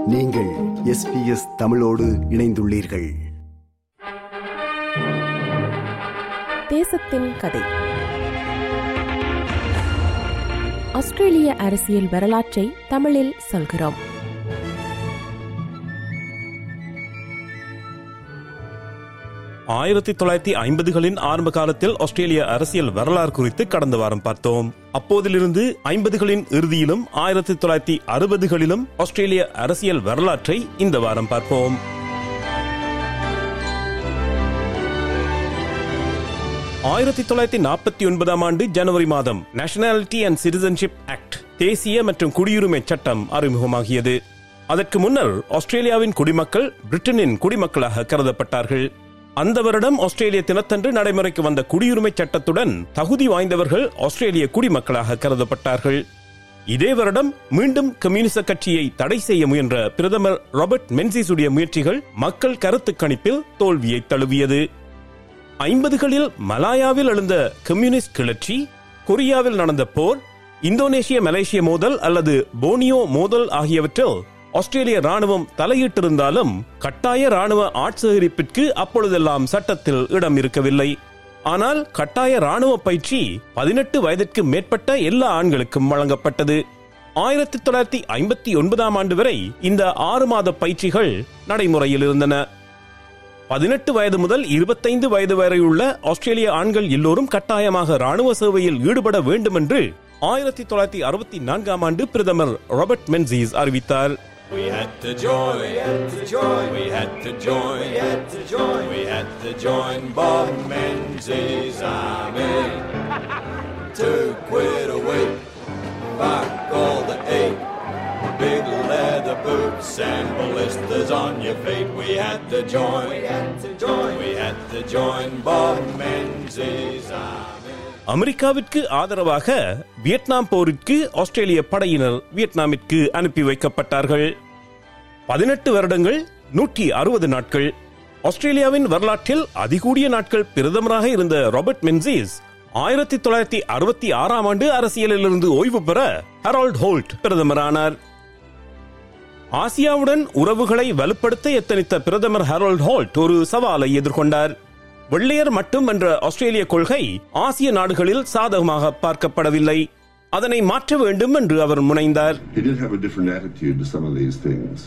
நீங்கள் எஸ்பிஎஸ் தமிழோடு இணைந்துள்ளீர்கள் தேசத்தின் கதை ஆஸ்திரேலிய அரசியல் வரலாற்றை தமிழில் சொல்கிறோம் ஆயிரத்தி தொள்ளாயிரத்தி ஐம்பதுகளின் ஆரம்ப காலத்தில் ஆஸ்திரேலிய அரசியல் வரலாறு குறித்து கடந்த வாரம் பார்த்தோம் அப்போதிலிருந்து ஐம்பதுகளின் இறுதியிலும் ஆயிரத்தி தொள்ளாயிரத்தி அறுபதுகளிலும் ஆஸ்திரேலிய அரசியல் வரலாற்றை இந்த வாரம் பார்ப்போம் ஆயிரத்தி தொள்ளாயிரத்தி நாற்பத்தி ஒன்பதாம் ஆண்டு ஜனவரி மாதம் நேஷனாலிட்டி அண்ட் சிட்டிசன்ஷிப் ஆக்ட் தேசிய மற்றும் குடியுரிமை சட்டம் அறிமுகமாகியது அதற்கு முன்னர் ஆஸ்திரேலியாவின் குடிமக்கள் பிரிட்டனின் குடிமக்களாக கருதப்பட்டார்கள் அந்த வருடம் ஆஸ்திரேலிய தினத்தன்று நடைமுறைக்கு வந்த குடியுரிமை சட்டத்துடன் தகுதி வாய்ந்தவர்கள் ஆஸ்திரேலிய குடிமக்களாக கருதப்பட்டார்கள் இதே வருடம் மீண்டும் கம்யூனிச கட்சியை தடை செய்ய முயன்ற பிரதமர் ராபர்ட் மென்சிஸுடைய முயற்சிகள் மக்கள் கருத்து கணிப்பில் தோல்வியை தழுவியது ஐம்பதுகளில் மலாயாவில் எழுந்த கம்யூனிஸ்ட் கிளர்ச்சி கொரியாவில் நடந்த போர் இந்தோனேஷிய மலேசிய மோதல் அல்லது போனியோ மோதல் ஆகியவற்றில் ஆஸ்திரேலிய ராணுவம் தலையிட்டிருந்தாலும் கட்டாய ராணுவ ஆட்சேகரிப்பிற்கு அப்பொழுதெல்லாம் சட்டத்தில் இடம் இருக்கவில்லை ஆனால் கட்டாய ராணுவ பயிற்சி பதினெட்டு வயதிற்கு மேற்பட்ட எல்லா ஆண்களுக்கும் வழங்கப்பட்டது ஆயிரத்தி தொள்ளாயிரத்தி ஐம்பத்தி ஒன்பதாம் ஆண்டு வரை இந்த ஆறு மாத பயிற்சிகள் நடைமுறையில் இருந்தன பதினெட்டு வயது முதல் இருபத்தைந்து வயது வரை உள்ள ஆஸ்திரேலிய ஆண்கள் எல்லோரும் கட்டாயமாக ராணுவ சேவையில் ஈடுபட வேண்டும் என்று ஆயிரத்தி தொள்ளாயிரத்தி அறுபத்தி நான்காம் ஆண்டு பிரதமர் ராபர்ட் மென்சீஸ் அறிவித்தார் We had to join, we had to join, we had to join, we had to join, we had to join Bob Menzies' army to quit a week. Fuck all the eight, big leather boots and ballistas on your feet. We had to join, we had to join, we had to join Bob Menzies' army. அமெரிக்காவிற்கு ஆதரவாக Vietnam போரிற்கு ஆஸ்திரேலிய படையினர் வியட்நாமிற்கு அனுப்பி வைக்கப்பட்டார்கள் பதினெட்டு வருடங்கள் நூற்றி அறுபது நாட்கள் ஆஸ்திரேலியாவின் வரலாற்றில் அதிகூடிய நாட்கள் பிரதமராக இருந்த ராபர்ட் மென்சிஸ் ஆயிரத்தி தொள்ளாயிரத்தி அறுபத்தி ஆறாம் ஆண்டு அரசியலிலிருந்து ஓய்வு பெற ஹெரால்ட் ஹோல்ட் பிரதமரானார் ஆசியாவுடன் உறவுகளை வலுப்படுத்த எத்தனித்த பிரதமர் ஹெரால்ட் ஹோல்ட் ஒரு சவாலை எதிர்கொண்டார் வெள்ளையர் மட்டும் என்ற ஆஸ்திரேலிய கொள்கை ஆசிய நாடுகளில் சாதகமாக பார்க்கப்படவில்லை அதனை மாற்ற வேண்டும் என்று அவர் முனைந்தார் He did have a different attitude to some of these things.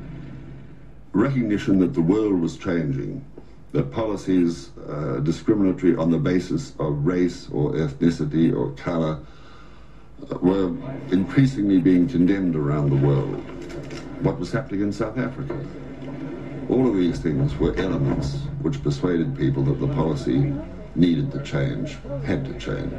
Recognition that the world was changing, that policies uh, discriminatory on the basis of race or ethnicity or colour uh, were increasingly being condemned around the world. What was happening in South Africa? All of these things were elements which persuaded people that the policy needed to change, had to change.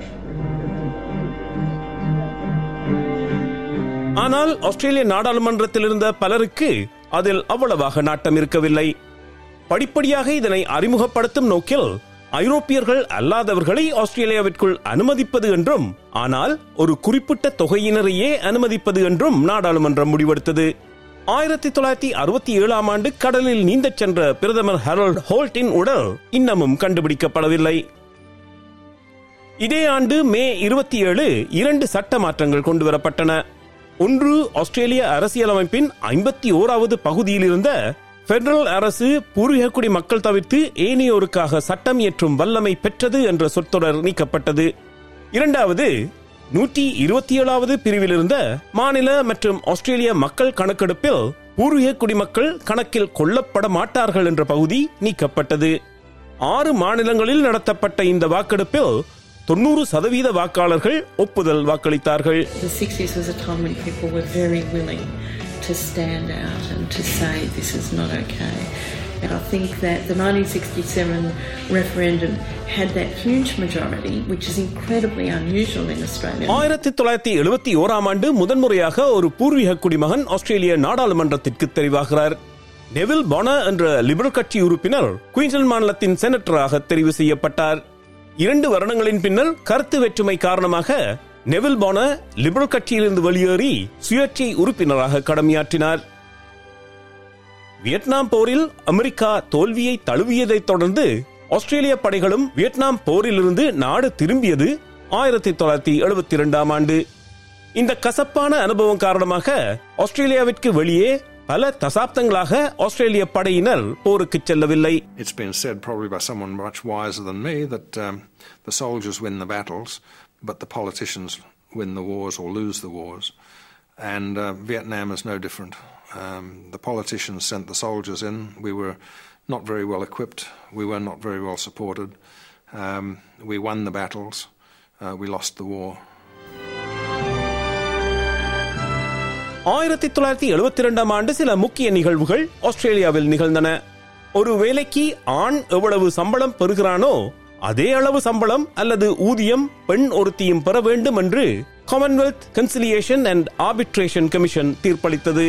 ஆனால் ஆஸ்திரேலிய நாடாளுமன்றத்தில் இருந்த பலருக்கு அதில் அவ்வளவாக நாட்டம் இருக்கவில்லை படிப்படியாக இதனை அறிமுகப்படுத்தும் நோக்கில் ஐரோப்பியர்கள் அல்லாதவர்களை ஆஸ்திரேலியாவிற்குள் அனுமதிப்பது என்றும் ஆனால் ஒரு குறிப்பிட்ட தொகையினரையே அனுமதிப்பது என்றும் நாடாளுமன்றம் முடிவெடுத்தது ஆயிரத்தி தொள்ளாயிரத்தி அறுபத்தி ஏழாம் ஆண்டு கடலில் நீந்தச் சென்ற பிரதமர் ஹெரால்ட் ஹோல்ட்டின் உடல் இன்னமும் கண்டுபிடிக்கப்படவில்லை இதே ஆண்டு மே இருபத்தி ஏழு இரண்டு சட்ட மாற்றங்கள் கொண்டுவரப்பட்டன ஒன்று ஆஸ்திரேலிய அரசியலமைப்பின் ஐம்பத்தி ஓராவது பகுதியில் இருந்த பெடரல் அரசு பூர்வீகக்குடி மக்கள் தவிர்த்து ஏனையோருக்காக சட்டம் இயற்றும் வல்லமை பெற்றது என்ற சொற்றொடர் நீக்கப்பட்டது இரண்டாவது நூற்றி இருபத்தி ஏழாவது பிரிவில் இருந்த மாநில மற்றும் ஆஸ்திரேலிய மக்கள் கணக்கெடுப்பில் பூர்வீக குடிமக்கள் கணக்கில் கொள்ளப்பட மாட்டார்கள் என்ற பகுதி நீக்கப்பட்டது ஆறு மாநிலங்களில் நடத்தப்பட்ட இந்த வாக்கெடுப்பில் தொண்ணூறு சதவீத வாக்காளர்கள் ஒப்புதல் வாக்களித்தார்கள் The 60s was a time when people were very willing to stand out and to say this is not okay. And I think that the 1967 referendum had that huge majority, which is incredibly unusual in Australia. ஆயிரத்தி தொள்ளாயிரத்தி எழுபத்தி ஓராம் ஆண்டு முதன்முறையாக ஒரு பூர்வீக குடிமகன் ஆஸ்திரேலிய நாடாளுமன்றத்திற்கு தெரிவாகிறார் நெவில் பானா என்ற லிபரல் கட்சி உறுப்பினர் குயின்ஸ்லாந்து மாநிலத்தின் செனட்டராக தெரிவு செய்யப்பட்டார் இரண்டு வருடங்களின் பின்னர் கருத்து வேற்றுமை காரணமாக நெவில் பான லிபரல் கட்சியிலிருந்து வெளியேறி சுயேட்சை உறுப்பினராக கடமையாற்றினார் வியட்நாம் போரில் அமெரிக்கா தோல்வியை தழுவியதைத் தொடர்ந்து ஆஸ்திரேலிய படைகளும் வியட்நாம் போரிலிருந்து நாடு திரும்பியது ஆயிரத்தி தொள்ளாயிரத்தி எழுபத்தி இரண்டாம் ஆண்டு இந்த கசப்பான அனுபவம் காரணமாக ஆஸ்திரேலியாவிற்கு வெளியே பல தசாப்தங்களாக ஆஸ்திரேலிய படையினர் போருக்கு செல்லவில்லை It's been said, probably by someone much wiser than me, that um, the soldiers win the battles, but the politicians win the wars or lose the wars. And uh, Vietnam is no different. Um, the politicians sent the soldiers in. We were not very well equipped. We were not very well supported. Um, we won the battles. Uh, we lost the war. ஆயிரத்தி தொள்ளாயிரத்தி எழுபத்தி இரண்டாம் ஆண்டு சில முக்கிய நிகழ்வுகள் ஆஸ்திரேலியாவில் நிகழ்ந்தன ஒரு வேலைக்கு ஆண் எவ்வளவு சம்பளம் பெறுகிறானோ அதே அளவு சம்பளம் அல்லது ஊதியம் பெண் ஒருத்தியும் பெற வேண்டும் என்று commonwealth conciliation and arbitration commission தீர்ப்பளித்தது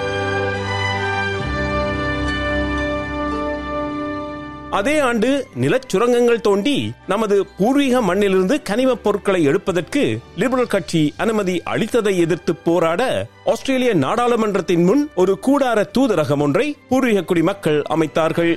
அதே ஆண்டு நிலச்சுரங்கங்கள் தோண்டி நமது பூர்வீக மண்ணிலிருந்து கனிமப் பொருட்களை எடுப்பதற்கு லிபரல் கட்சி அனுமதி அளித்ததை எதிர்த்து போராட ஆஸ்திரேலிய நாடாளுமன்றத்தின் முன் ஒரு கூடார தூதரகம் ஒன்றை பூர்வீக குடிமக்கள் அமைத்தார்கள்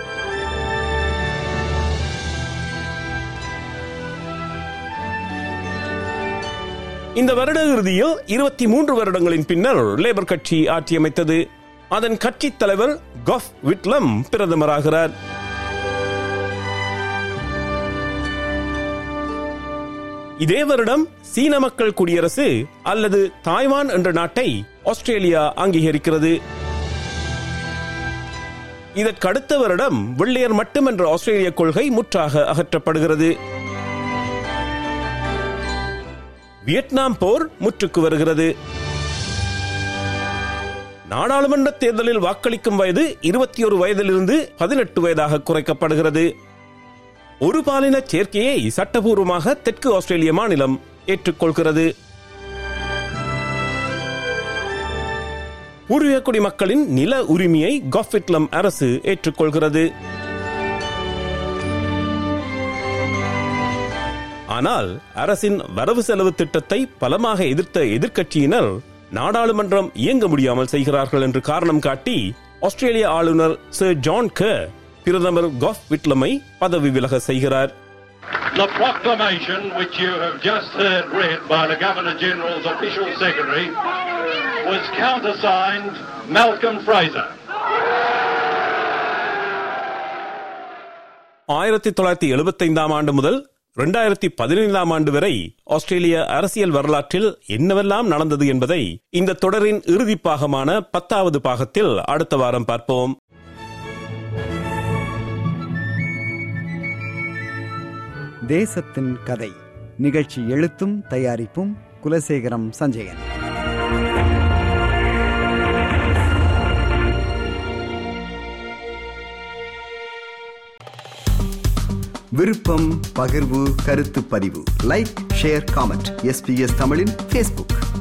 இந்த வருட இறுதியில் இருபத்தி மூன்று வருடங்களின் பின்னர் லேபர் கட்சி ஆட்சியமைத்தது அதன் கட்சித் தலைவர் கஃப் விட்லம் பிரதமராகிறார் இதே வருடம் சீன மக்கள் குடியரசு அல்லது தாய்வான் என்ற நாட்டை ஆஸ்திரேலியா அங்கீகரிக்கிறது இதற்கு அடுத்த வருடம் வெள்ளையர் மட்டும் என்ற ஆஸ்திரேலிய கொள்கை முற்றாக அகற்றப்படுகிறது வியட்நாம் போர் முற்றுக்கு வருகிறது நாடாளுமன்ற தேர்தலில் வாக்களிக்கும் வயது இருபத்தி ஒரு வயதிலிருந்து பதினெட்டு வயதாக குறைக்கப்படுகிறது ஒரு பாலின சேர்க்கையை சட்டபூர்வமாக தெற்கு ஆஸ்திரேலிய மாநிலம் ஏற்றுக்கொள்கிறது பூர்வீக குடிமக்களின் நில உரிமையை காஃபிட்லம் அரசு ஏற்றுக்கொள்கிறது ஆனால் அரசின் வரவு செலவு திட்டத்தை பலமாக எதிர்த்த எதிர்க்கட்சியினர் நாடாளுமன்றம் இயங்க முடியாமல் செய்கிறார்கள் என்று காரணம் காட்டி ஆஸ்திரேலிய ஆளுநர் சர் ஜான் க பிரதமர் காஃப் விட்லமை பதவி விலக செய்கிறார் The proclamation which you have just heard read by the Governor General's official secretary was countersigned Malcolm Fraser. ஆயிரத்தி தொள்ளாயிரத்தி எழுபத்தைந்தாம் ஆண்டு முதல் இரண்டாயிரத்தி பதினைந்தாம் ஆண்டு வரை ஆஸ்திரேலிய அரசியல் வரலாற்றில் என்னவெல்லாம் நடந்தது என்பதை இந்த தொடரின் இறுதி பாகமான பத்தாவது பாகத்தில் அடுத்த வாரம் பார்ப்போம் தேசத்தின் கதை நிகழ்ச்சி எழுத்தும் தயாரிப்பும் குலசேகரம் சஞ்சயன் விருப்பம் பகிர்வு கருத்து பதிவு லைக் ஷேர் காமெண்ட் எஸ்பிஎஸ் தமிழின் ஃபேஸ்புக்